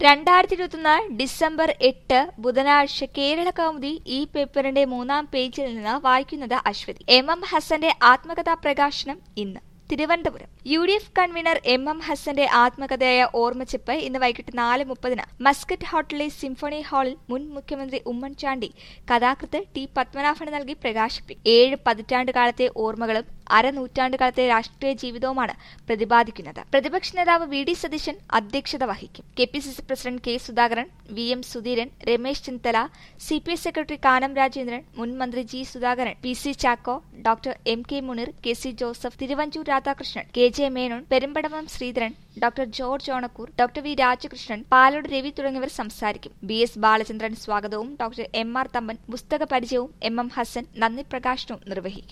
രണ്ടായിരത്തി ഇരുപത്തൊന്ന് ഡിസംബർ എട്ട് ബുധനാഴ്ച കേരള കൗമുദി ഈ പേപ്പറിന്റെ മൂന്നാം പേജിൽ നിന്ന് വായിക്കുന്നത് അശ്വതി എം എം ഹസന്റെ ആത്മകഥാ പ്രകാശനം ഇന്ന് Thiruvananthapuram U D F convener M M ഹസന്റെ ആത്മകഥയായ ഓർമ്മച്ചിപ്പ് ഇന്ന് വൈകിട്ട് നാല് മുപ്പതിന് മസ്കറ്റ് ഹോട്ടലിലെ സിംഫണി ഹാളിൽ മുൻ മുഖ്യമന്ത്രി ഉമ്മൻചാണ്ടി കഥാകൃത്ത് ടി പത്മനാഭന് നൽകി പ്രകാശിപ്പിക്കും ഏഴ് പതിറ്റാണ്ട് കാലത്തെ ഓർമ്മകളും അരനൂറ്റാണ്ട് കാലത്തെ രാഷ്ട്രീയ ജീവിതവുമാണ് പ്രതിപാദിക്കുന്നത് പ്രതിപക്ഷ നേതാവ് വി ഡി സതീശൻ അധ്യക്ഷത വഹിക്കും K P C C president K Sudhakaran V M Sudheeran Ramesh Chennithala C P I secretary Kanam Rajendran മുൻ മന്ത്രി G Sudhakaran P C Chacko doctor M K Muneer K C Joseph Thiruvanchoor Radhakrishnan K J Menon Perumbadavam Sreedharan doctor George Onakkoor doctor V Rajakrishnan Palode Ravi തുടങ്ങിയവർ സംസാരിക്കും ബി എസ് ബാലചന്ദ്രൻ സ്വാഗതവും ഡോക്ടർ എം ആർ തമ്പൻ പുസ്തക പരിചയവും M M Hasan നന്ദി പ്രകാശനവും നിർവഹിക്കും